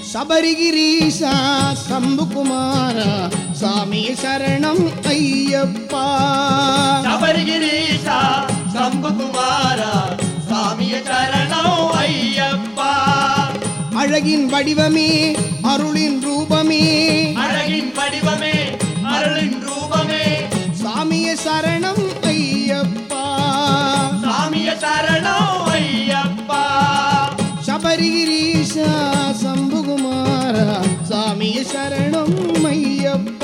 சபரிகிரீசா சம்புகுமாரா சாமிய சரணம் ஐயப்பா சபரிகிரீஷா சம்புகுமாரா சாமிய சரணம் ஐயப்பா அழகின் வடிவமே அருளின் ரூபமே அழகின் வடிவமே அருளின் ரூபமே சாமிய சரணம் ஐயப்பா சாமிய சரணம் ஐயப்பா சபரிகிரீசா சம்புகுமாரா சாமிய சரணம் ஐயப்பா